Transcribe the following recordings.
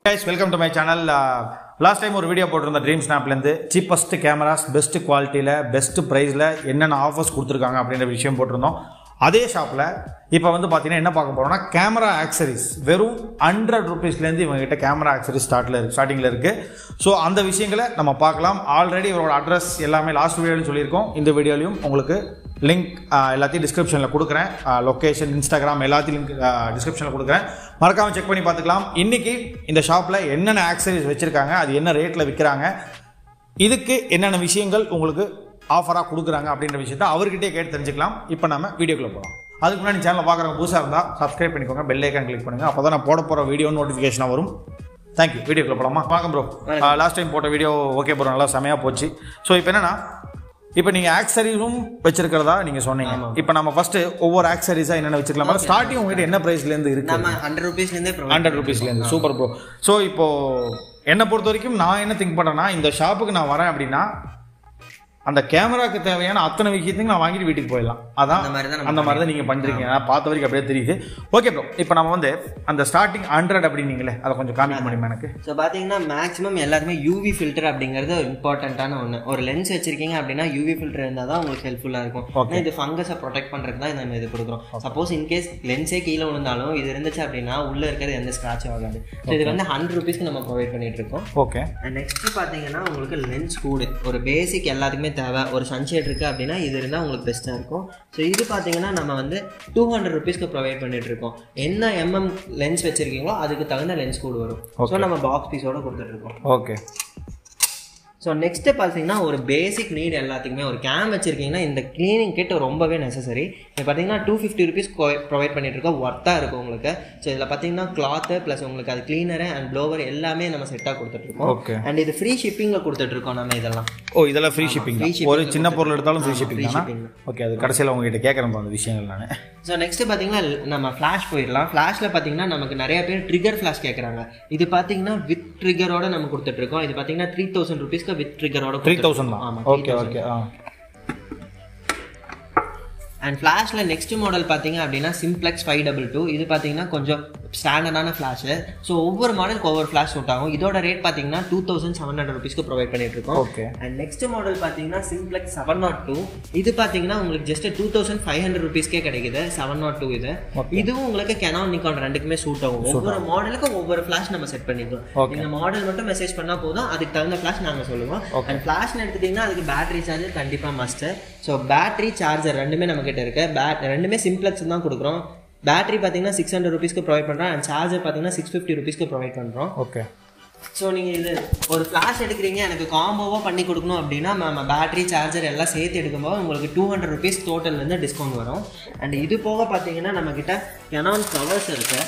Guys welcome to my channel last time ஒரு video போட்டிருந்த dream ஸ்னாப்லேருந்து சீப்பஸ்ட் கேமராஸ் பெஸ்ட் குவாலிட்டியில் பெஸ்ட் ப்ரைஸில் என்னென்ன ஆஃபர்ஸ் கொடுத்துருக்காங்க அப்படின்ற விஷயம் போட்டிருந்தோம் அதே ஷாப்பில் இப்போ வந்து பார்த்தீங்கன்னா என்ன பார்க்க போகிறோம்னா கேமரா ஆக்சரிஸ் வெறும் ஹண்ட்ரட் ருபீஸ்லேருந்து இவங்ககிட்ட கேமரா ஆக்சரிஸ் ஸ்டார்ட்டில் இருக்கு ஸ்டார்டிங்கில் இருக்குது ஸோ அந்த விஷயங்களை நம்ம பார்க்கலாம் ஆல்ரெடி இவரோட அட்ரஸ் எல்லாமே லாஸ்ட் வீடியோலையும் சொல்லியிருக்கோம் இந்த வீடியோலையும் உங்களுக்கு லிங்க் எல்லாத்தையும் டிஸ்கிரிப்ஷனில் கொடுக்குறேன் லொக்கேஷன் இன்ஸ்டாகிராம் எல்லாத்தையும் லிங்க் டிஸ்கிரிப்ஷனில் கொடுக்குறேன் மறக்காமல் செக் பண்ணி பார்த்துக்கலாம் இன்றைக்கி இந்த ஷாப்பில் என்னென்ன ஆக்சரிஸ் வச்சுருக்காங்க அது என்ன ரேட்டில் விற்கிறாங்க இதுக்கு என்னென்ன விஷயங்கள் உங்களுக்கு ஆஃபராக கொடுக்குறாங்க அப்படின்ற விஷயத்த அவர்கிட்டயே கேட்டு தெரிஞ்சுக்கலாம் இப்போ நம்ம வீடியோக்குள்ளே போகலாம் அதுக்கு முன்னாடி சேனலை பார்க்குறவங்க புதுசாக இருந்தால் சப்ஸ்கிரைப் பண்ணிக்கோங்க பெல் ஐக்கான் கிளிக் பண்ணுங்கள் அப்போ தான் நான் போட போகிற வீடியோ நோட்டிஃபிகேஷனாக வரும் தேங்க்யூ வீடியோக்குள்ள போகலாமா வணக்கம் ப்ரோ லாஸ்ட் டைம் போட்ட வீடியோ ஓகே ப்ரோ நல்லா செமையாக போச்சு ஸோ இப்போ என்னன்னா இப்போ நீங்கள் ஆக்சரிஸும் வச்சிருக்கிறதா நீங்கள் சொன்னீங்க இப்போ நம்ம ஃபர்ஸ்ட் ஒவ்வொரு ஆக்சரிஸாக என்னென்ன வச்சிருக்கலாம் ஸ்டார்டிங் உங்ககிட்ட என்ன ப்ரைஸ்லேருந்து இருக்கு நம்ம ஹண்ட்ரட் ருபீஸ்லேருந்தே ப்ரொவைட் ஹண்ட்ரட் ருபீஸ்லேருந்து சூப்பர் ப்ரோ ஸோ இப்போ என்னை பொறுத்த வரைக்கும் நான் என்ன திங்க் பண்ணுறேன்னா இந்த ஷாப்புக்கு நான் வரேன் அப்படின்னா அந்த கேமராக்கு தேவையான அத்தனை விஷயத்தையும் நான் வாங்கிட்டு வீட்டுக்கு போயிடலாம் அதான் அந்த மாதிரி தான் நம்ம அந்த மாதிரி தான் நீங்கள் பண்ணுறீங்க நான் பார்த்த வரைக்கும் அப்படியே தெரியுது ஓகே ப்ரோ இப்போ நம்ம வந்து அந்த ஸ்டார்டிங் ஹண்ட்ரட் அப்படின்னீங்களே அதை கொஞ்சம் காமிக்க முடியுமா எனக்கு ஸோ பார்த்தீங்கன்னா மேக்ஸிமம் எல்லாருமே யூவி ஃபில்டர் அப்படிங்கிறது இம்பார்ட்டண்ட்டான ஒன்று ஒரு லென்ஸ் வச்சிருக்கீங்க அப்படின்னா யூவி ஃபில்டர் இருந்தால் தான் உங்களுக்கு ஹெல்ப்ஃபுல்லாக இருக்கும் ஏன்னா இது ஃபங்கஸை ப்ரொடெக்ட் பண்ணுறதுக்கு தான் நம்ம இது கொடுக்குறோம் சப்போஸ் இன்கேஸ் லென்ஸே கீழே விழுந்தாலும் இது இருந்துச்சு அப்படின்னா உள்ளே இருக்கிறது எந்த ஸ்க்ராட்சும் ஆகாது ஸோ இது வந்து ஹண்ட்ரட் ருபீஸ்க்கு நம்ம ப்ரொவைட் பண்ணிட்டு இருக்கோம் ஓகே நெக்ஸ்ட் பார்த்தீங்கன்னா உங்களுக்கு லென்ஸ் கூடு ஒரு பேசிக் எல்லாத்துக்குமே தேவை ஒரு சன்ஷேட் இருக்குது அப்படின்னா இது இருந்தால் உங்களுக்கு பெஸ்ட்டாக இருக்கும் ஸோ இது பார்த்தீங்கன்னா நம்ம வந்து டூ ஹண்ட்ரட் ருபீஸ்க்கு ப்ரொவைட் பண்ணிட்டு இருக்கோம் என்ன எம்எம் லென்ஸ் வச்சிருக்கீங்களோ அதுக்கு தகுந்த லென்ஸ் கூடு வரும் ஸோ நம்ம பாக்ஸ் பீஸோட கொடுத்துட்டு இருக்கோம் ஓகே ஸோ நெக்ஸ்ட்டு பார்த்தீங்கன்னா ஒரு பேசிக் நீட் எல்லாத்துக்குமே ஒரு கேம் வச்சிருக்கீங்கன்னா இந்த க்ளீனிங் கிட் ரொம்பவே நெசசரி இப்போ பார்த்தீங்கன்னா டூ ஃபிஃப்டி ருபீஸ் ப்ரொவைட் பண்ணிட்டு இருக்கோம் ஒர்த்தாக இருக்கும் உங்களுக்கு ஸோ இதில் பார்த்தீங்கன்னா கிளாத்து ப்ளஸ் உங்களுக்கு அது க்ளீனரு அண்ட் ப்ளோவர் எல்லாமே நம்ம செட்டாக கொடுத்துட்ருக்கோம் ஓகே அண்ட் இது ஃப்ரீ ஷிப்பிங்கில் கொடுத்துட்ருக்கோம் நம்ம இதெல்லாம் ஓ இதெல்லாம் ஃப்ரீ ஷிப்பிங் free shipping ஒரு சின்ன பொருள் எடுத்தாலும் ஃப்ரீ ஷிப்பிங் தானே shipping. ஓகே அது கடைசியில் உங்ககிட்ட கேட்குறேன் அந்த விஷயங்கள் நான் ஸோ நெக்ஸ்ட் பார்த்தீங்கன்னா நம்ம ஃப்ளாஷ் போயிடலாம் ஃப்ளாஷில் பார்த்தீங்கன்னா நமக்கு நிறைய பேர் ட்ரிகர் ஃப்ளாஷ் கேட்குறாங்க இது பார்த்தீங்கன்னா வித் ட்ரிகரோட நம்ம கொடுத்துட்ருக்கோம் இது பார்த்தீங்கன்னா த்ரீ தௌசண்ட் ருபீஸ்க்கு வித் ட்ரிகரோட த்ரீ தௌசண்ட் தான் ஆமாம் ஓகே ஓகே ஆ அண்ட் ஃப்ளாஷில் நெக்ஸ்ட் மாடல் பார்த்தீங்க அப்படின்னா சிம்ப்ளெக்ஸ் ஃபைவ் டபுள் டூ இது பார்த்தீங்கன்னா கொஞ்சம் ஸ்டாண்டர்டான ஃப்ளாஷு ஸோ ஒவ்வொரு மாடலுக்கு ஒவ்வொரு ஃப்ளாஷ் சூட் ஆகும் இதோட ரேட் பார்த்தீங்கன்னா டூ தௌசண்ட் செவன் ஹண்ட்ரட் ருபீஸ்க்கு ப்ரொவைட் பண்ணிட்டு இருக்கோம் ஓகே அண்ட் நெக்ஸ்ட் மாடல் பார்த்தீங்கன்னா சிம்ப்ளெக்ஸ் செவன் நாட் டூ இது பார்த்தீங்கன்னா உங்களுக்கு just two thousand five hundred ருபீஸ்க்கே கிடைக்குது செவன் நாட் டூ இது இதுவும் உங்களுக்கு கெனான் நிக்கான் ரெண்டுக்குமே சூட் ஆகும் ஒவ்வொரு மாடலுக்கும் ஒவ்வொரு ஃப்ளாஷ் நம்ம செட் பண்ணிக்கலாம் இந்த மாடல் மட்டும் மெசேஜ் பண்ணா போதும் அதுக்கு தகுந்த ஃப்ளாஷ் நாங்கள் சொல்லுவோம் அண்ட் ஃப்ளாஷ்னு எடுத்துட்டீங்கன்னா அதுக்கு பேட்டரி சார்ஜர் கண்டிப்பாக மஸ்ட் ஸோ பேட்டரி சார்ஜர் ரெண்டுமே நம்ம கிட்ட இருக்கு பேட் ரெண்டுமே சிம்ப்ளெக்ஸ் தான் கொடுக்குறோம் பேட்டரி பார்த்தீங்கன்னா சிக்ஸ் ஹண்ட்ரட் ருபீஸ்க்கு ப்ரொவைட் பண்ணுறோம் அண்ட் சார்ஜர் பார்த்தீங்கன்னா சிக்ஸ் ஃபிஃப்டி ருபீஸ்க்கு ப்ரொவைட் பண்ணுறோம் ஓகே ஸோ நீங்கள் இது ஒரு ஃப்ளாஷ் எடுக்கிறீங்க எனக்கு காம்போவாக பண்ணி கொடுக்கணும் அப்படின்னா நம்ம பேட்டரி சார்ஜர் எல்லாம் சேர்த்து எடுக்கும்போது உங்களுக்கு டூ ஹண்ட்ரட் ருபீஸ் டோட்டல்லேருந்து டிஸ்கவுண்ட் வரும் அண்ட் இது போக பார்த்தீங்கன்னா நம்மக்கிட்ட கெனான் கவர்ஸ் இருக்குது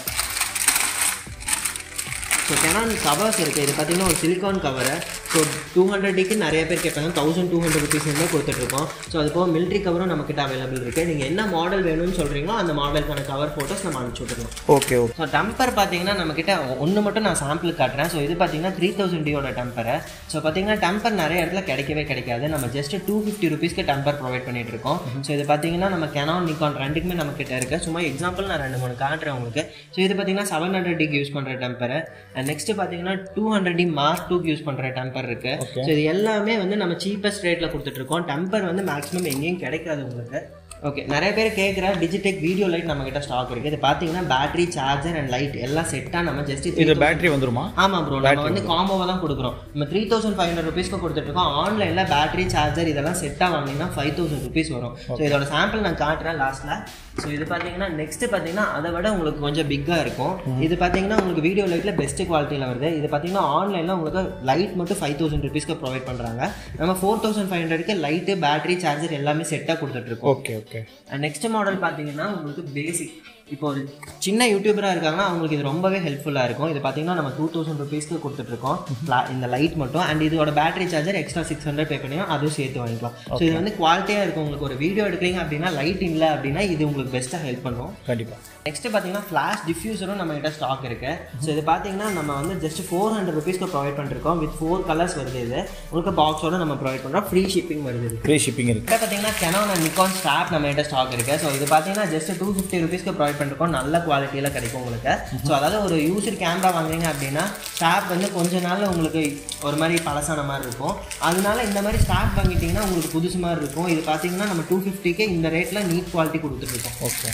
ஸோ கெனான் கவர்ஸ் இருக்குது இது பார்த்தீங்கன்னா ஒரு சிலிகான் கவரு ஸோ டூ ஹண்ட்ரடுக்கு நிறைய பேர் கேட்பாங்க தௌசண்ட் டூ ஹண்ட்ரட் ருபீஸ்லேருந்தே கொடுத்துட்ருக்கோம் ஸோ அது போக மிலிட்ரி கவரும் நம்மக்கிட்ட அவைலபிள் இருக்குது நீங்கள் என்ன மாடல் வேணும்னு சொல்கிறீங்களோ அந்த மாடலுக்கான கவர் ஃபோட்டோஸ் நம்ம அனுப்பிச்சி விட்டுருவோம் ஓகே ஓகே ஸோ டெம்பர் பார்த்தீங்கன்னா நம்மக்கிட்ட ஒன்று மட்டும் நான் சாம்பிளுக்கு காட்டுறேன் ஸோ இது பார்த்தீங்கன்னா த்ரீ தௌசண்ட் டியோட டெம்பரை ஸோ பார்த்தீங்கன்னா டெம்பர் நிறைய இடத்துல கிடைக்கவே கிடைக்காது நம்ம ஜஸ்ட் டூ ஃபிஃப்டி ருபீஸ்க்கு டெம்பர் ப்ரொவைட் பண்ணிட்டு இருக்கோம் ஸோ இது பார்த்தீங்கன்னா நம்ம கெனான் நிக்கான் ரெண்டுக்குமே நம்ம கிட்ட இருக்கு சும்மா எக்ஸாம்பிள் நான் ரெண்டு மூணு காட்டுறேன் உங்களுக்கு ஸோ இது பார்த்தீங்கன்னா செவன் ஹண்ட்ரட் டிக்கு யூஸ் பண்ணுற டெம்பர் அண்ட் நெக்ஸ்ட் பார்த்தீங்கன்னா டூ ஹண்ட்ரட் டி மார்க் டூக்கு யூஸ் பண்ணுற டெம்பர் இருக்கு ஸோ இது எல்லாமே வந்து நம்ம சீப்பஸ்ட் ரேட்டில் கொடுத்துட்ருக்கோம் டெம்பர் வந்து மேக்ஸிமம் எங்கேயும் கிடைக்காது உங்களுக்கு ஓகே நிறைய பேர் கேட்குற டிஜிடெக் வீடியோ லைட் நம்ம கிட்ட ஸ்டாக் இருக்கு இது பார்த்தீங்கன்னா பேட்டரி சார்ஜர் அண்ட் லைட் எல்லாம் செட்டாக நம்ம ஜஸ்ட் இது பேட்டரி வந்துருமா ஆமாம் ப்ரோ நம்ம வந்து காம்போவாக தான் கொடுக்குறோம் நம்ம த்ரீ தௌசண்ட் ஃபைவ் ஹண்ட்ரட் ருபீஸ்க்கு கொடுத்துட்ருக்கோம் ஆன்லைனில் பேட்டரி சார்ஜர் இதெல்லாம் செட்டாக வாங்கினீங்கன்னா ஃபைவ் தௌசண்ட் ருபீஸ் வரும் ஸோ இதோட சாம்பிள் நான் காட்டுறேன் லாஸ்ட்டில் ஸோ இது பார்த்தீங்கன்னா நெக்ஸ்ட் பார்த்தீங்கன்னா அதை விட உங்களுக்கு கொஞ்சம் பிக்காக இருக்கும் இது பார்த்தீங்கன்னா உங்களுக்கு வீடியோ லைட்டில் பெஸ்ட் குவாலிட்டியில் வருது இது பார்த்தீங்கன்னா ஆன்லைனில் உங்களுக்கு லைட் மட்டும் ஃபைவ் தௌசண்ட் ருபீஸ்க்கு ப்ரொவைட் பண்ணுறாங்க நம்ம ஃபோர் தௌசண்ட் ஃபைவ் ஹண்ட்ரட்க்கு லைட்டு பேட்டரி சார்ஜர் எல்லாமே செட்டாக கொடுத்துட்ருக்கோம் ஓகே ஓகே நெக்ஸ்ட் மாடல் பார்த்தீங்கன்னா உங்களுக்கு பேசிக் இப்போ ஒரு சின்ன யூடியூபராக இருக்காங்கன்னா அவங்களுக்கு இது ரொம்பவே ஹெல்ப்ஃபுல்லாக இருக்கும் இது பார்த்தீங்கன்னா நம்ம டூ தௌசண்ட் ருபீஸ்க்கு கொடுத்துட்ருக்கோம் இந்த லைட் மட்டும் அண்ட் இதோட battery charger extra six hundred pay பண்ணியும் அதுவும் சேர்த்து வாங்கிக்கலாம் ஸோ இது வந்து குவாலிட்டியாக இருக்கும் உங்களுக்கு ஒரு வீடியோ எடுக்கிறீங்க அப்படின்னா லைட் இல்லை அப்படின்னா இது உங்களுக்கு பெஸ்ட்டாக ஹெல்ப் பண்ணும் கண்டிப்பாக நெக்ஸ்ட் பார்த்தீங்கன்னா ஃப்ளாஷ் டிஃப்யூசரும் நம்ம கிட்ட ஸ்டாக் இருக்கு ஸோ இது பார்த்தீங்கன்னா நம்ம வந்து ஜஸ்ட் ஃபோர் ஹண்ட்ரட் ருபீஸ்க்கு ப்ரொவைட் பண்ணிருக்கோம் வித் ஃபோர் கலர்ஸ் வருது இது உங்களுக்கு பாக்ஸோட நம்ம ப்ரொவைட் பண்ணுறோம் ஃப்ரீ ஷிப்பிங் வருது இது ஃப்ரீ ஷிப்பிங் இருக்கு இப்போ பார்த்தீங்கன்னா கெனான் அண்ட் நிக்கான் ஸ்டாப் நம்ம கிட்ட ஸ்டாக் இருக்கு ஸோ இது பார்த்தீங்கன்னா ஜஸ்ட் டூ ஃபிஃப்டி ருபீஸ்க்கு ப்ரொவைட் ப்ரொவைட் பண்ணிருக்கோம் நல்ல குவாலிட்டியில் கிடைக்கும் உங்களுக்கு ஸோ அதாவது ஒரு யூசர் கேமரா வாங்குறீங்க அப்படின்னா ஸ்டாப் வந்து கொஞ்ச நாள்ல உங்களுக்கு ஒரு மாதிரி பழசான மாதிரி இருக்கும் அதனால இந்த மாதிரி ஸ்டாப் வாங்கிட்டீங்கன்னா உங்களுக்கு புதுசு மாதிரி இருக்கும் இது பார்த்தீங்கன்னா நம்ம டூ ஃபிஃப்டிக்கு இந்த ரேட்டில் நீட் குவாலிட்டி கொடுத்துட்ருக்கோம் ஓகே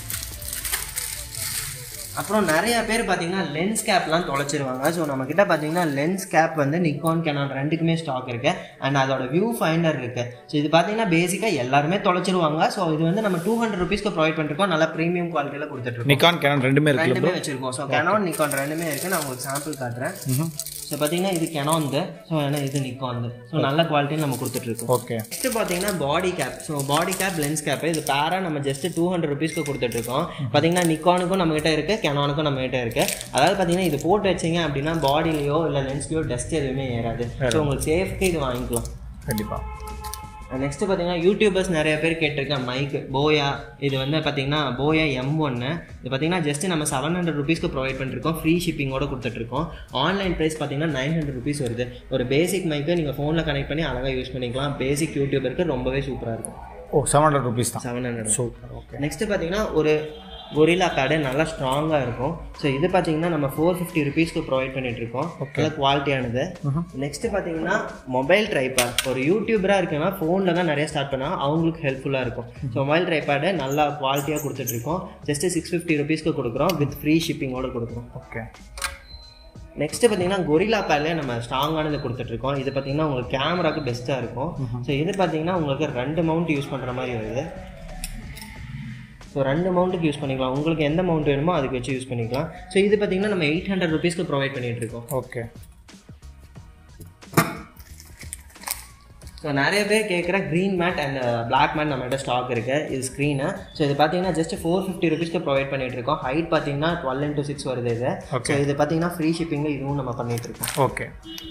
அப்புறம் நிறைய பேர் பார்த்தீங்கன்னா லென்ஸ் கேப்லாம் தொலைச்சிருவாங்க ஸோ நம்ம கிட்ட பார்த்தீங்கன்னா லென்ஸ் கேப் வந்து நிக்கான் கேனான் ரெண்டுக்குமே ஸ்டாக் இருக்கு அண்ட் அதோட வியூ ஃபைண்டர் இருக்கு ஸோ இது பார்த்தீங்கன்னா பேசிக்காக எல்லாருமே தொலைச்சிருவாங்க ஸோ இது வந்து நம்ம டூ ஹண்ட்ரட் ருபீஸ்க்கு ப்ரொவைட் பண்ணிருக்கோம் நல்லா ப்ரீமியம் குவாலிட்டியில் கொடுத்துட்ருக்கோம் நிக்கான் கேனன் ரெண்டுமே இருக்குல்ல ரெண்டுமே வச்சிருக்கோம் ஸோ கெனான் நிக்கான் ரெண்டுமே இருக்கு நான் உங்களுக்கு சாம்பிள் காட்டுறேன் ஸோ பார்த்தீங்கன்னா இது கெனான்து ஸோ ஏன்னா இது நிக்கான்து ஸோ நல்ல குவாலிட்டியில் நம்ம கொடுத்துட்ருக்கோம் ஓகே நெக்ஸ்ட் பார்த்தீங்கன்னா body cap so body cap lens cap இது பேரா நம்ம ஜஸ்ட் டூ ஹண்ட்ரட் ருபீஸ்க்கு கொடுத்துட்ருக்கோம் பார்த்தீங்கன்னா நிக்கானுக்கும் நம்ம கிட்ட இருக்கு கெனானுக்கும் நம்ம கிட்ட இருக்கு அதாவது பார்த்தீங்கன்னா இது போட்டு வச்சீங்க அப்படின்னா பாடிலையோ இல்லை லென்ஸ்லையோ டஸ்ட் எதுவுமே ஏறாது ஸோ உங்களுக்கு சேஃப்க்கு இது வாங்கிக்கலாம் கண்டிப்பாக நெக்ஸ்ட் பார்த்தீங்கன்னா யூடியூபர்ஸ் நிறைய பேர் கேட்டிருக்கேன் மைக் போயா இது வந்து பார்த்தீங்கன்னா போயா எம் ஒன்று இது பார்த்தீங்கன்னா ஜஸ்ட் நம்ம செவன் ஹண்ட்ரட் ருபீஸ்க்கு ப்ரொவைட் பண்ணிருக்கோம் ஃப்ரீ ஷிப்பிங்கோட கொடுத்துட்ருக்கோம் ஆன்லைன் ப்ரைஸ் பார்த்தீங்கன்னா நைன் ஹண்ட்ரட் ருபீஸ் வருது ஒரு பேசிக் மைக்கு நீங்கள் ஃபோனில் கனெக்ட் பண்ணி அழகாக யூஸ் பண்ணிக்கலாம் பேசிக் யூடியூபருக்கு ரொம்பவே சூப்பராக இருக்கும் ஓ செவன் ஹண்ட்ரட் ருபீஸ் தான் seven hundred super okay next பார்த்தீங்கன்னா ஒரு கொரில்லா பேடு நல்லா ஸ்ட்ராங்காக இருக்கும் ஸோ இது பார்த்தீங்கன்னா நம்ம ஃபோர் ஃபிஃப்டி ருபீஸ்க்கு ப்ரொவைட் பண்ணிட்டு இருக்கோம் நல்ல குவாலிட்டியானது நெக்ஸ்ட் பார்த்தீங்கன்னா மொபைல் ட்ரைபேட் ஒரு யூடியூபராக இருக்குன்னா ஃபோனில் தான் நிறைய ஸ்டார்ட் பண்ணால் அவங்களுக்கு ஹெல்ப்ஃபுல்லாக இருக்கும் ஸோ மொபைல் ட்ரைபேடு நல்லா குவாலிட்டியாக கொடுத்துட்ருக்கோம் ஜஸ்ட் சிக்ஸ் ஃபிஃப்டி ருபீஸ்க்கு கொடுக்குறோம் வித் ஃப்ரீ ஷிப்பிங்கோட கொடுக்குறோம் ஓகே நெக்ஸ்ட் பார்த்தீங்கன்னா கொரில்லா பேட்லேயே நம்ம ஸ்ட்ராங்கானது கொடுத்துட்ருக்கோம் இது பார்த்தீங்கன்னா உங்களுக்கு கேமராக்கு பெஸ்ட்டாக இருக்கும் ஸோ இது பார்த்தீங்கன்னா உங்களுக்கு ரெண்டு மவுண்ட் யூஸ் பண்ணுற மாதிரி வருது ஸோ ரெண்டு மவுண்ட்டுக்கு யூஸ் பண்ணிக்கலாம் உங்களுக்கு எந்த மவுண்ட் வேணுமோ அதுக்கு வச்சு யூஸ் பண்ணிக்கலாம் ஸோ இது பார்த்தீங்கன்னா நம்ம எயிட் ஹண்ட்ரட் ருபீஸ்க்கு ப்ரொவைட் பண்ணிட்டு இருக்கோம் ஓகே ஸோ நிறைய பேர் கேட்குற green mat and black mat நம்மகிட்ட ஸ்டாக் இருக்கு இது ஸ்க்ரீனு ஸோ இது பார்த்தீங்கன்னா ஜஸ்ட் ஃபோர் ஃபிஃப்டி ருபீஸ்க்கு ப்ரொவைட் பண்ணிட்டு இருக்கோம் ஹைட் பார்த்தீங்கன்னா டுவெல் இன்ட்டு சிக்ஸ் வருது இது ஸோ இது பார்த்தீங்கன்னா ஃப்ரீ ஷிப்பிங்கில் இதுவும் நம்ம பண்ணிட்டு இருக்கோம் okay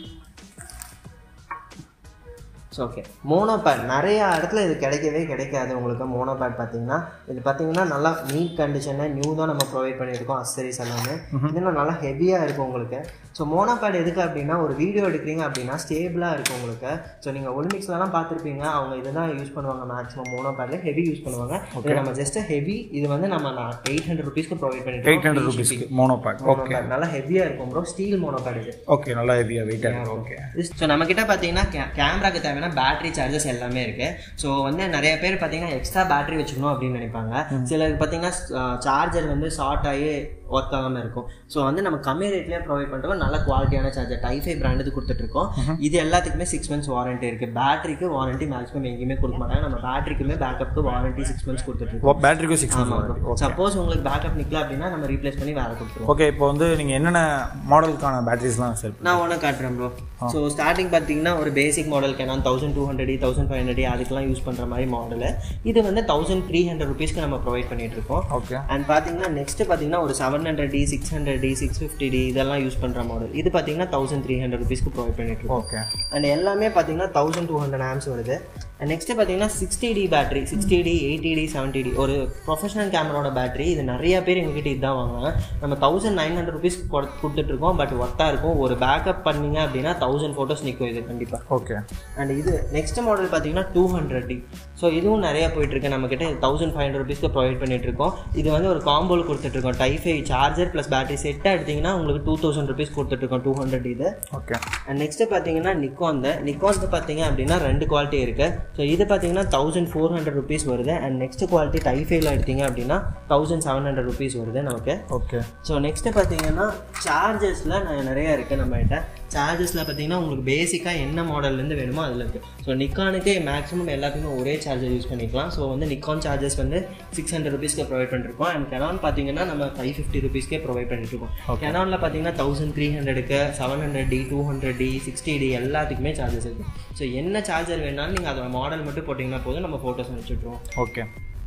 so okay mono pad நிறைய இடத்துல இது கிடைக்கவே கிடைக்காது உங்களுக்கு மோனோ பேட் பார்த்தீங்கன்னா இது பார்த்தீங்கன்னா நல்லா நீட் கண்டிஷனில் நியூ தான் நம்ம ப்ரொவைட் பண்ணியிருக்கோம் அசரிஸ் எல்லாமே இதெல்லாம் நல்லா ஹெவியாக இருக்கும் உங்களுக்கு ஸோ மோனோ பேட் எதுக்கு அப்படின்னா ஒரு வீடியோ எடுக்கிறீங்க அப்படின்னா ஸ்டேபிளாக இருக்கும் உங்களுக்கு ஸோ நீங்கள் ஒலிம்பிக்ஸ்லாம் பார்த்துருப்பீங்க அவங்க இதுதான் யூஸ் பண்ணுவாங்க மேக்ஸிமம் மோனோ பேடில் ஹெவி யூஸ் பண்ணுவாங்க இது நம்ம ஜஸ்ட் ஹெவி இது வந்து நம்ம எயிட் ஹண்ட்ரட் ருபீஸ்க்கு ப்ரொவைட் பண்ணிட்டு எயிட் ஹண்ட்ரட் ருபீஸ்க்கு மோனோ பேக் மோனோ பேட் நல்லா ஹெவியாக இருக்கும் ப்ரோ ஸ்டீல் மோனோ பேட் இது ஓகே நல்லா ஹெவியாக வெயிட்டாக இருக்கு ஓகே ஸோ நம்ம கிட்ட பார்த்தீங்கன்னா கேமராக்கு தேவையான பேட்டரி சார்ஜஸ் எல்லாமே இருக்கு ஸோ வந்து நிறைய பேர் பார்த்தீங்கன்னா எக்ஸ்ட்ரா பேட்டரி வச்சுக்கணும் அப்படின்னு நினைப்பாங்க சிலருக்கு பார்த்தீங்கன்னா சார்ஜர் வந்து ஷார்ட் ஆகி ஒர்க் ஆகாமல் இருக்கும் ஸோ வந்து நம்ம கம்மி ரேட்லேயே ப்ரொவைட் பண்ணுறோம் நல்ல குவாலிட்டியான சார்ஜர் டைஃபை பிராண்டுக்கு கொடுத்துட்ருக்கோம் இது எல்லாத்துக்குமே சிக்ஸ் மந்த்ஸ் வாரண்டி இருக்குது பேட்டரிக்கு வாரண்டி மேக்ஸிமம் எங்கேயுமே கொடுக்க மாட்டாங்க நம்ம பேட்டரிக்குமே பேக்கப்புக்கு வாரண்டி சிக்ஸ் மந்த்ஸ் கொடுத்துட்ருக்கோம் பேட்டரிக்கும் சிக்ஸ் ஆமாம் சப்போஸ் உங்களுக்கு பேக்கப் நிற்கல அப்படின்னா நம்ம ரீப்ளேஸ் பண்ணி வேறு கொடுத்துருவோம் ஓகே இப்போ வந்து நீங்கள் என்னென்ன மாடலுக்கான பேட்டரிஸ்லாம் செல் நான் ஒன்று காட்டுறேன் ப்ரோ ஸோ ஸ்டார்டிங் பார்த்தீங்கன்னா ஒரு basic model Canon thousand two hundred thousand five hundred அதுக்கெல்லாம் யூஸ் பண்ணுற மாதிரி மாடலு இது வந்து தௌசண்ட் த்ரீ ஹண்ட்ரட் ருபீஸ்க்கு நம்ம ப்ரொவைட் பண்ணிட்டு இருக்கோம் ஓகே அண்ட் பார்த்தீங்கன்னா நெக்ஸ்ட் பார்த்தீங்கன்னா ஒரு seven hundred D six hundred D six fifty D இதெல்லாம் யூஸ் பண்ணுற மாடல் இது பார்த்தீங்கன்னா தௌசண்ட் த்ரீ ஹண்ட்ரட் ருபீஸ்க்கு ப்ரொவைட் பண்ணிட்டு இருக்கோம் ஓகே அண்ட் எல்லாமே பார்த்தீங்கன்னா தௌசண்ட் டூ ஹண்ட்ரட் ஆம்ஸ் வருது அண்ட் நெக்ஸ்ட் பார்த்தீங்கன்னா sixty D battery sixty D eighty D seventy D ஒரு ப்ரொஃபஷனல் கேமராவோட பேட்டரி இது நிறைய பேர் எங்ககிட்ட இதுதான் வாங்குவாங்க நம்ம தௌசண்ட் நைன் ஹண்ட்ரட் ருபீஸ் கொடுத்துட்ருக்கோம் பட் ஒர்த்தாக இருக்கும் ஒரு பேக்கப் பண்ணீங்க அப்படின்னா தௌசண்ட் ஃபோட்டோஸ் நிற்கும் இது கண்டிப்பாக ஓகே அண்ட் இது நெக்ஸ்ட் மாடல் பார்த்தீங்கன்னா டூ ஹண்ட்ரட் டி ஸோ இதுவும் நிறைய போயிட்டு இருக்கு நம்ம கிட்ட தௌசண்ட் ஃபைவ் ஹண்ட்ரட் ருபீஸ்க்கு ப்ரொவைட் பண்ணிட்டு இருக்கோம் இது வந்து ஒரு காம்போல் கொடுத்துட்ருக்கோம் டைஃபை சார்ஜர் ப்ளஸ் பேட்டரி செட்டாக எடுத்தீங்கன்னா உங்களுக்கு டூ தௌசண்ட் ருபீஸ் கொடுத்துட்ருக்கோம் டூ ஹண்ட்ரட் இது ஓகே அண்ட் நெக்ஸ்ட் பார்த்தீங்கன்னா நிக்கான் நிக்கான் பார்த்தீங்க அப்படின்னா ரெண்டு குவாலிட்டி இருக்கு ஸோ இது பார்த்தீங்கன்னா தௌசண்ட் ஃபோர் ஹண்ட்ரட் ருபீஸ் வருது அண்ட் நெக்ஸ்ட் குவாலிட்டி டைஃபைல எடுத்தீங்க அப்படின்னா தௌசண்ட் செவன் ஹண்ட்ரட் ருபீஸ் வருது நமக்கு ஓகே ஸோ நெக்ஸ்ட் பார்த்தீங்கன்னா சார்ஜஸில் நிறைய இருக்குது நம்மகிட்ட சார்ஜஸில் பார்த்தீங்கன்னா உங்களுக்கு பேசிக்காக என்ன மாடல்லேருந்து வேணுமோ அதில் இருக்குது ஸோ நிக்கானுக்கு மேக்ஸிமம் எல்லாத்துக்குமே ஒரே சார்ஜர் யூஸ் பண்ணிக்கலாம் ஸோ வந்து நிக்கான் சார்ஜஸ் வந்து சிக்ஸ் ஹண்ட்ரட் ருபீஸ்க்கு ப்ரொவைட் பண்ணிருக்கோம் அண்ட் கெனான் பார்த்தீங்கன்னா நம்ம ஃபைவ் ஃபிஃப்டி ருபீஸ்க்கே ப்ரொவைட் பண்ணிட்டு இருக்கோம் கெனானில் பார்த்தீங்கன்னா தௌசண்ட் த்ரீ ஹண்ட்ரடுக்கு seven hundred D two hundred D sixty D எல்லாத்துக்குமே சார்ஜஸ் இருக்குது ஸோ என்ன சார்ஜர் வேணாலும் நீங்கள் அதோட மாடல் மட்டும் போட்டிங்கன்னா போதும் நம்ம ஃபோட்டோஸ் அனுப்பிச்சுட்ருவோம் ஓகே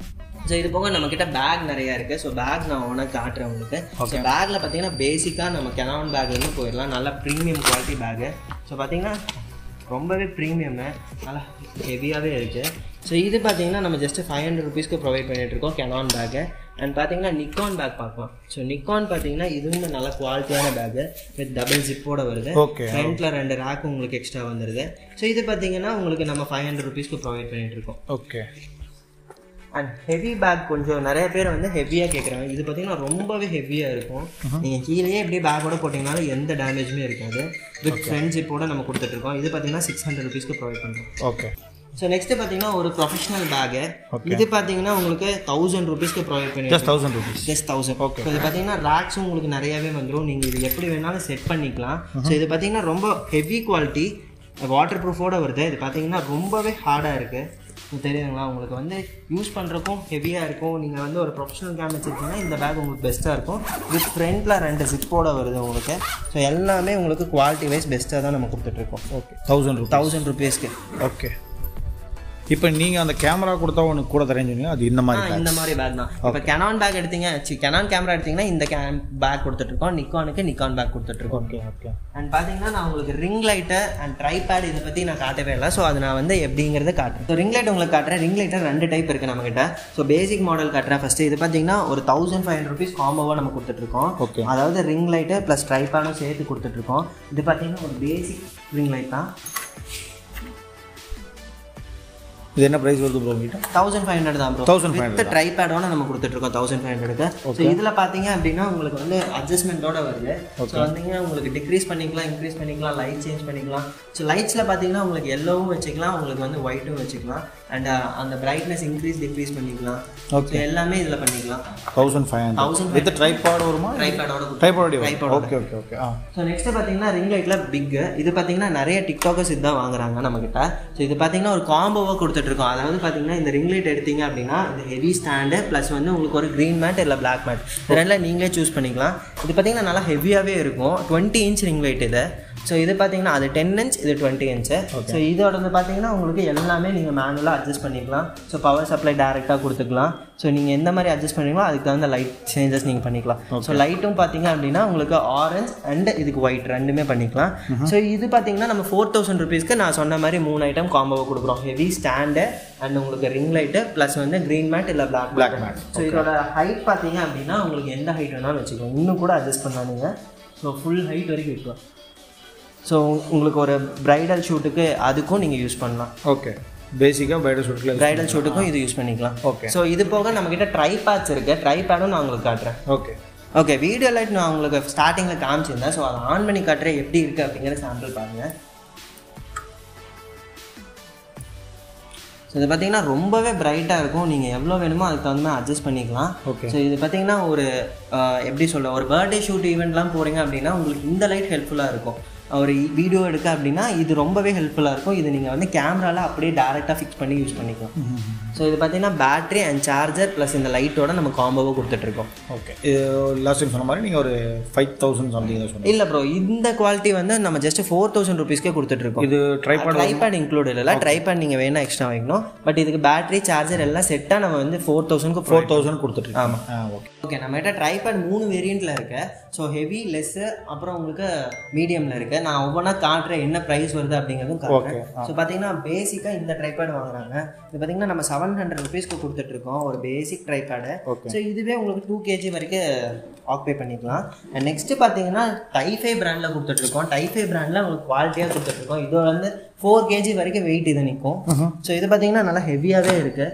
ஸோ இது போக நம்ம கிட்ட பேக் நிறைய இருக்கு ஸோ பேக் நான் ஒன்றா காட்டுறேன் உங்களுக்கு ஸோ பேக்ல பார்த்தீங்கன்னா பேசிக்காக நம்ம கெனான் பேக்லேருந்து போயிடலாம் நல்ல ப்ரீமியம் குவாலிட்டி பேக்கு ஸோ பார்த்தீங்கன்னா ரொம்பவே ப்ரீமியமு நல்லா ஹெவியாகவே இருக்குது ஸோ இது பார்த்தீங்கன்னா நம்ம ஜஸ்ட் ஃபைவ் ஹண்ட்ரட் ருபீஸ்க்கு ப்ரொவைட் பண்ணிட்டு இருக்கோம் கெனான் பேக்கு அண்ட் பார்த்தீங்கன்னா நிக்கான் பேக் பார்க்கலாம் ஸோ நிக்கான் பார்த்தீங்கன்னா இதுவுமே நல்ல குவாலிட்டியான பேக்கு வித் டபுள் ஜிப்போட வருது ஓகே ஃப்ரண்ட்ல ரெண்டு ரேக் உங்களுக்கு எக்ஸ்ட்ரா வந்துருது ஸோ இது பார்த்தீங்கன்னா உங்களுக்கு நம்ம ஃபைவ் ஹண்ட்ரட் ருபீஸ்க்கு ப்ரொவைட் பண்ணிட்டு இருக்கோம் ஓகே அண்ட் ஹெவி பேக் கொஞ்சம் நிறைய பேர் வந்து ஹெவியாக கேட்குறாங்க இது பார்த்தீங்கன்னா ரொம்பவே ஹெவியாக இருக்கும் நீங்கள் கீழேயே இப்படியே பேக்கோட போட்டிங்கனாலும் எந்த டேமேஜுமே இருக்காது வித் ஃப்ரெண்ட் ஜிப்போட நம்ம கொடுத்துட்ருக்கோம் இது பார்த்தீங்கன்னா சிக்ஸ் ஹண்ட்ரட் ருபீஸ்க்கு ப்ரொவைட் பண்ணுறோம் ஓகே ஸோ நெக்ஸ்ட் பார்த்தீங்கன்னா ஒரு ப்ரொஃபஷனல் பேகு இது பார்த்தீங்கன்னா உங்களுக்கு தௌசண்ட் ருபீஸ்க்கு ப்ரொவைட் பண்ணி just thousand rupees just thousand okay இது பார்த்தீங்கன்னா ரேக்ஸும் உங்களுக்கு நிறையவே வந்துடும் நீங்கள் இது எப்படி வேணாலும் செட் பண்ணிக்கலாம் ஸோ இது பார்த்தீங்கன்னா ரொம்ப ஹெவி குவாலிட்டி வாட்டர் ப்ரூஃபோட வருது இது பார்த்தீங்கன்னா ரொம்பவே ஹார்டாக இருக்குது தெரியுதுங்களா உங்களுக்கு வந்து யூஸ் பண்ணுறக்கும் ஹெவியாக இருக்கும் நீங்கள் வந்து ஒரு ப்ரொஃபஷனல் கேம் வச்சுருக்கீங்கன்னா இந்த பேக் உங்களுக்கு பெஸ்ட்டாக இருக்கும் வித் ஃப்ரண்ட்டில் ரெண்டு சிப்போட வருது உங்களுக்கு ஸோ எல்லாமே உங்களுக்கு குவாலிட்டி வைஸ் பெஸ்ட்டாக தான் நம்ம கொடுத்துட்ருக்கோம் ஓகே தௌசண்ட் ருபீஸ் தௌசண்ட் ருபீஸ்க்கு ஓகே இப்போ நீங்கள் அந்த கேமரா கொடுத்தா உனக்கு கூட தரேன்னு சொன்னீங்க அது இந்த மாதிரி ஆ, இந்த மாதிரி பேக் தான் இப்போ கெனான் பேக் எடுத்தீங்க சி கெனான் கேமரா எடுத்தீங்கன்னா இந்த கே பேக் கொடுத்துட்ருக்கோம் நிக்கானுக்கு நிக்கான் பேக் கொடுத்துட்ருக்கோம் ஓகே ஓகே அண்ட் பார்த்தீங்கன்னா நான் உங்களுக்கு ரிங் லைட்டு அண்ட் ட்ரைபேட் இதை பற்றி நான் காட்டவே இல்லை ஸோ அது நான் வந்து எப்படிங்கிறத காட்டுறேன் ஸோ ரிங் லைட் உங்களுக்கு காட்டுறேன் ரிங் லைட்டில் ரெண்டு டைப் இருக்குது நம்மகிட்ட ஸோ பேசிக் மாடல் காட்டுறேன் ஃபஸ்ட்டு இது பார்த்தீங்கன்னா ஒரு தௌசண்ட் ஃபைவ் ஹண்ட்ரட் ருபீஸ் காம்போவாக நம்ம கொடுத்துட்ருக்கோம் Okay. அதாவது ரிங் லைட்டு ப்ளஸ் ட்ரைபேடும் சேர்த்து கொடுத்துட்ருக்கோம் இது பார்த்தீங்கன்னா ஒரு பேசிக் ரிங் லைட் தான் இது என்ன ப்ரைஸ் வருது ப்ரோ உங்ககிட்ட தௌசண்ட் ஃபைவ் ஹண்ட்ரட் தான் ப்ரோ 1500 வித் ட்ரைபேடோட நம்ம கொடுத்துட்ருக்கோம் தௌசண்ட் ஃபைவ் ஹண்ட்ரடுக்கு ஸோ இதில் பார்த்தீங்க அப்படின்னா உங்களுக்கு வந்து அட்ஜஸ்ட்மெண்ட்டோட வருது ஸோ வந்தீங்கன்னா உங்களுக்கு டிக்ரீஸ் பண்ணிக்கலாம் இன்க்ரீஸ் பண்ணிக்கலாம் லைட் சேஞ்ச் பண்ணிக்கலாம் ஸோ லைட்ஸில் பார்த்தீங்கன்னா உங்களுக்கு எல்லோவும் வச்சுக்கலாம் உங்களுக்கு வந்து ஒயிட்டும் வச்சுக்கலாம் அண்ட் அந்த பிரைட்னஸ் இன்க்ரீஸ் டிக்ரீஸ் பண்ணிக்கலாம் Okay. ஸோ எல்லாமே இதில் பண்ணிக்கலாம் thousand five hundred thousand with tripod வருமா ட்ரைபேடோட tripod Tripod okay okay okay ஆ ஸோ நெக்ஸ்ட் பார்த்தீங்கன்னா ரிங் லைட்டில் பிக்கு இது பார்த்தீங்கன்னா நிறைய டிக்டாக்கர்ஸ் இதுதான் வாங்குறாங்க நம்மக்கிட்ட ஸோ இது பார்த்தீங்கன்னா ஒரு காம்போவாக கொடுத்துட்ருக்கோம் அதாவது பார்த்தீங்கன்னா இந்த ரிங் லைட் எடுத்தீங்க அப்படின்னா இது ஹெவி ஸ்டாண்டு ப்ளஸ் வந்து உங்களுக்கு ஒரு க்ரீன் மேட் இல்லை பிளாக் மேட் இது ரெண்டில் நீங்களே சூஸ் பண்ணிக்கலாம் இது பார்த்தீங்கன்னா நல்லா ஹெவியாகவே இருக்கும் டுவெண்ட்டி இன்ச் ரிங் லைட் இது ஸோ இது பார்த்தீங்கன்னா அது டென் இன்ச் இது டுவெண்ட்டி இன்ச்சு ஸோ இதோட வந்து பார்த்தீங்கன்னா உங்களுக்கு எல்லாமே நீங்கள் மேனுவலாக அட்ஜஸ்ட் பண்ணிக்கலாம் ஸோ பவர் சப்ளை டேரெக்டாக கொடுத்துக்கலாம் ஸோ நீங்கள் எந்த மாதிரி அட்ஜஸ்ட் பண்ணுறீங்களோ அதுக்கு தகுந்த லைட் சேஞ்சஸ் நீங்கள் பண்ணிக்கலாம் ஸோ லைட்டும் பார்த்தீங்க அப்படின்னா உங்களுக்கு ஆரஞ்ச் அண்ட் இதுக்கு ஒயிட் ரெண்டுமே பண்ணிக்கலாம் ஸோ இது பார்த்தீங்கன்னா நம்ம ஃபோர் தௌசண்ட் ருபீஸ்க்கு நான் சொன்ன மாதிரி மூணு ஐட்டம் காம்போவை கொடுக்குறோம் ஹெவி ஸ்டாண்டு அண்ட் உங்களுக்கு ரிங் லைட்டு ப்ளஸ் வந்து க்ரீன் மேட் இல்லை பிளாக் Black mat. ஸோ இதோட ஹைட் பார்த்தீங்க அப்படின்னா உங்களுக்கு எந்த ஹைட் வேணாலும் வச்சுக்கோங்க இன்னும் கூட அட்ஜஸ்ட் பண்ணாதீங்க ஸோ ஃபுல் ஹைட் வரைக்கும் வைக்கலாம் ஸோ உங்களுக்கு ஒரு பிரைடல் ஷூட்டுக்கு அதுக்கும் நீங்கள் யூஸ் பண்ணலாம் ஓகே பேசிக்காக பைடல் ஷூட்டில் பிரைடல் ஷூட்டுக்கும் இது யூஸ் பண்ணிக்கலாம் Okay. ஸோ இது போக நம்மக்கிட்ட ட்ரை பேட்ஸ் இருக்குது ட்ரை பேடும் நான் உங்களுக்கு காட்டுறேன் ஓகே ஓகே வீடியோ லைட் நான் உங்களுக்கு ஸ்டார்டிங்கில் காமிச்சிருந்தேன் ஸோ அதை ஆன் பண்ணி காட்டுறேன் எப்படி இருக்குது அப்படிங்கிற சாம்பிள் பாருங்கள் ஸோ இது பார்த்தீங்கன்னா ரொம்பவே பிரைட்டாக இருக்கும் நீங்கள் எவ்வளோ வேணுமோ அதுக்கு தகுந்த மாதிரி அட்ஜஸ்ட் பண்ணிக்கலாம் Okay. ஸோ இது பார்த்தீங்கன்னா ஒரு ஆஹ், எப்படி சொல்ல ஒரு பர்த்டே ஷூட் ஈவெண்ட்லாம் போகிறீங்க அப்படின்னா உங்களுக்கு இந்த லைட் ஹெல்ப்ஃபுல்லாக இருக்கும் ஒரு வீடியோ எடுக்க அப்படின்னா இது ரொம்பவே ஹெல்ப்ஃபுல்லாக இருக்கும் இது நீங்கள் வந்து கேமராவில் அப்படியே டேரெக்டாக ஃபிக்ஸ் பண்ணி யூஸ் பண்ணிக்கலாம் ஸோ இது பார்த்தீங்கன்னா பேட்டரி அண்ட் சார்ஜர் ப்ளஸ் இந்த லைட்டோட நம்ம காம்போவாக கொடுத்துட்ருக்கோம் ஓகே இது லாஸ்ட் டைம் சொன்ன மாதிரி நீங்கள் ஒரு ஃபைவ் தௌசண்ட் சம்திங் தான் சொன்னீங்க இல்லை ப்ரோ இந்த குவாலிட்டி வந்து நம்ம ஜஸ்ட் ஃபோர் தௌசண்ட் ருபீஸ்க்கே கொடுத்துட்ருக்கோம் இது ட்ரைபாட் ட்ரைபேட் இன்க்ளூட் இல்லை ட்ரைபேட் நீங்கள் வேணால் எக்ஸ்ட்ரா வாங்கிக்கணும் பட் இதுக்கு பேட்டரி சார்ஜர் எல்லாம் செட்டாக நம்ம வந்து ஃபோர் தௌசண்ட்க்கு ஃபோர் தௌசண்ட் கொடுத்துட்ருக்கோம் ஆமாம் ஆ ஓகே ஓகே நம்மகிட்ட ட்ரைபேட் மூணு வேரியண்ட்டில் இருக்கு ஸோ ஹெவி லெஸ்ஸு அப்புறம் உங்களுக்கு மீடியமில் இருக்கு நான் ஒவ்வொன்றா காட்டுறேன் என்ன ப்ரைஸ் வருது அப்படிங்கிறதும் காட்டுறேன் ஸோ பார்த்தீங்கன்னா பேசிக்காக இந்த ட்ரைபேட் வாங்குறாங்க இது பார்த்தீங்கன்னா நம்ம செவன் ஹண்ட்ரட் ருபீஸ்க்கு கொடுத்துட்ருக்கோம் ஒரு பேசிக் ட்ரைபேடு Okay. ஸோ இதுவே உங்களுக்கு டூ கேஜி வரைக்கும் ஆக்குபை பண்ணிக்கலாம் அண்ட் நெக்ஸ்ட்டு பார்த்தீங்கன்னா டைஃபை பிராண்டில் கொடுத்துட்ருக்கோம் டைஃபை பிராண்டில் உங்களுக்கு குவாலிட்டியாக கொடுத்துட்ருக்கோம் இது வந்து ஃபோர் கேஜி வரைக்கும் வெயிட் இது நிற்கும் ஸோ இது பார்த்தீங்கன்னா நல்லா ஹெவியாகவே இருக்குது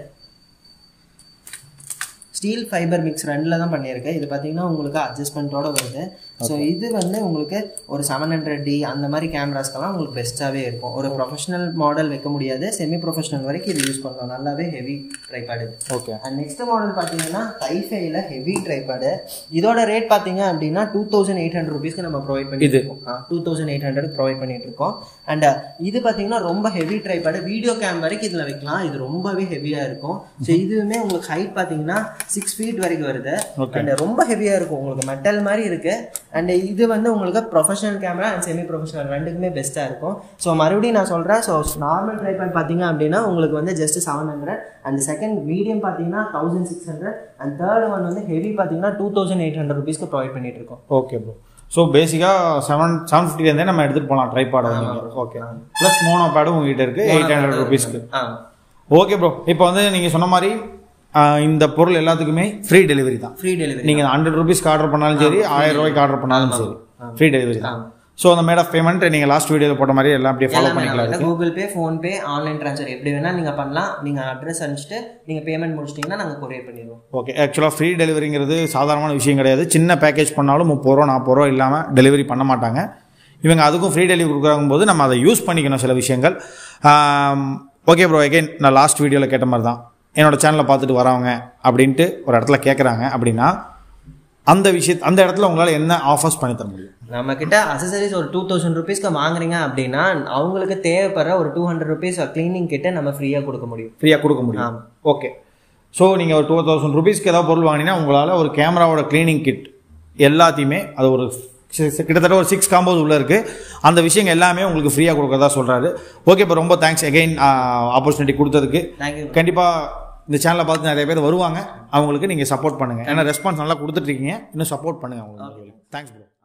ஸ்டீல் ஃபைபர் மிக்ஸ் ரெண்டில் தான் பண்ணியிருக்கேன் இது பார்த்தீங்கன்னா உங்களுக்கு அட்ஜஸ்ட்மெண்ட்டோட வருது ஸோ இது வந்து உங்களுக்கு ஒரு செவன் ஹண்ட்ரட் டி அந்த மாதிரி கேமராஸ்க்கெல்லாம் உங்களுக்கு பெஸ்ட்டாகவே இருக்கும் ஒரு ப்ரொஃபஷனல் மாடல் வைக்க முடியாது செமி ப்ரொஃபஷனல் வரைக்கும் இது யூஸ் பண்ணலாம் நல்லாவே ஹெவி ட்ரைபேட் இது ஓகே அண்ட் நெக்ஸ்ட் மாடல் பார்த்தீங்கன்னா டைஃபைல ஹெவி ட்ரைபேடு இதோட ரேட் பார்த்தீங்க அப்படின்னா டூ தௌசண்ட் எயிட் ஹண்ட்ரட் ருபீஸ்க்கு நம்ம ப்ரொவைட் பண்ணி இது? Two thousand eight hundred provide பண்ணிட்டு இருக்கோம் அண்ட் இது பார்த்தீங்கன்னா ரொம்ப ஹெவி ட்ரைபேடு வீடியோ கேம் வரைக்கும் இதில் வைக்கலாம் இது ரொம்பவே ஹெவியாக இருக்கும் ஸோ இதுவுமே உங்களுக்கு ஹைட் பார்த்தீங்கன்னா சிக்ஸ் ஃபீட் வரைக்கும் வருது அண்ட் ரொம்ப ஹெவியாக இருக்கும் உங்களுக்கு மெட்டல் மாதிரி இருக்கு அண்ட் இது வந்து உங்களுக்கு professional camera and semi professional ரெண்டுக்குமே பெஸ்ட்டாக இருக்கும் ஸோ மறுபடியும் நான் சொல்கிறேன் ஸோ நார்மல் ட்ரைபேட் பார்த்தீங்க அப்படின்னா உங்களுக்கு வந்து just seven hundred and second medium பார்த்தீங்கன்னா thousand six hundred and third one வந்து ஹெவி பார்த்தீங்கன்னா டூ தௌசண்ட் எயிட் ஹண்ட்ரட் ருபீஸ்க்கு ப்ரொவைட் பண்ணிட்டு இருக்கோம் ஓகே ப்ரோ ஸோ பேசிக்காக செவன் செவன் ஃபிஃப்டிலேருந்தே நம்ம எடுத்துகிட்டு போகலாம் ட்ரைபாட் ஓகே ப்ளஸ் மோனோ பேடும் உங்ககிட்ட இருக்குது எயிட் ஹண்ட்ரட் ருபீஸ்க்கு ஆ ஓகே ப்ரோ இப்போ வந்து நீங்கள் சொன்ன மாதிரி ஆ, இந்த பொருள் எல்லாத்துக்குமே ஃப்ரீ டெலிவரி தான் ஃப்ரீ டெலிவரி நீங்கள் ஹண்ட்ரட் ருபீஸ்க்கு ஆர்டர் பண்ணாலும் சரி ஆயிரம் ரூபாய்க்கு ஆர்டர் பண்ணாலும் சரி ஃப்ரீ டெலிவரி தான் ஸோ அந்த மேட் ஆஃப் பேமெண்ட் நீங்கள் லாஸ்ட் வீடியோவில் போட்ட மாதிரி எல்லாம் அப்படியே ஃபாலோ பண்ணிக்கலாம் எல்லாமே Google Pay PhonePe online transfer எப்படி வேணால் நீங்கள் பண்ணலாம் நீங்கள் அட்ரஸ் அனுப்பிச்சிட்டு நீங்கள் பேமெண்ட் முடிச்சிட்டிங்கன்னா நாங்கள் கொரியர் பண்ணிடுவோம் ஓகே ஆக்சுவலாக ஃப்ரீ டெலிவரிங்கிறது சாதாரணமான விஷயம் கிடையாது சின்ன பேக்கேஜ் பண்ணாலும் முப்பது ரூபா நாற்பது ரூபா இல்லாமல் டெலிவரி பண்ண மாட்டாங்க இவங்க அதுக்கும் ஃப்ரீ டெலிவரி கொடுக்குறாங்க போது நம்ம அதை யூஸ் பண்ணிக்கணும் சில விஷயங்கள் ஓகே ப்ரோ அகைன் நான் லாஸ்ட் வீடியோவில் கேட்ட மாதிரி தான் என்னோட சேனலை பார்த்துட்டு வரவங்க அப்படின்ட்டு ஒரு இடத்துல கேட்குறாங்க அப்படின்னா அந்த விஷய அந்த இடத்துல உங்களால் என்ன ஆஃபர்ஸ் பண்ணி தர முடியும் நம்ம கிட்ட அசசரிஸ் ஒரு டூ தௌசண்ட் ருபீஸ்க்கு வாங்குறீங்க அப்படின்னா அவங்களுக்கு தேவைப்படுற ஒரு டூ ஹண்ட்ரட் ருபீஸ் க்ளீனிங் கிட்ட நம்ம ஃப்ரீயாக கொடுக்க முடியும் ஃப்ரீயாக கொடுக்க முடியும் ஓகே ஸோ நீங்கள் ஒரு டூ தௌசண்ட் ருபீஸ்க்கு ஏதாவது பொருள் வாங்கினீங்கன்னா உங்களால் ஒரு கேமராவோட க்ளீனிங் கிட் எல்லாத்தையுமே அது ஒரு சி- சி- கிட்டத்தட்ட ஒரு சிக்ஸ் காம்போஸ் உள்ளே இருக்குது அந்த விஷயங்கள் எல்லாமே உங்களுக்கு ஃப்ரீயாக கொடுக்கறதா சொல்கிறாரு ஓகே இப்போ ரொம்ப தேங்க்ஸ் எகைன் ஆப்பர்ச்சுனிட்டி கொடுத்ததுக்கு தேங்க்யூ கண்டிப்பாக இந்த சேனலை பார்த்து நிறைய பேர் வருவாங்க அவங்களுக்கு நீங்கள் சப்போர்ட் பண்ணுங்கள் ஏன்னா ரெஸ்பான்ஸ் நல்லா கொடுத்துட்ருக்கீங்க இன்னும் சப்போர்ட் பண்ணுங்கள் அவங்களுக்கு தேங்க்ஸ் ப்ரோ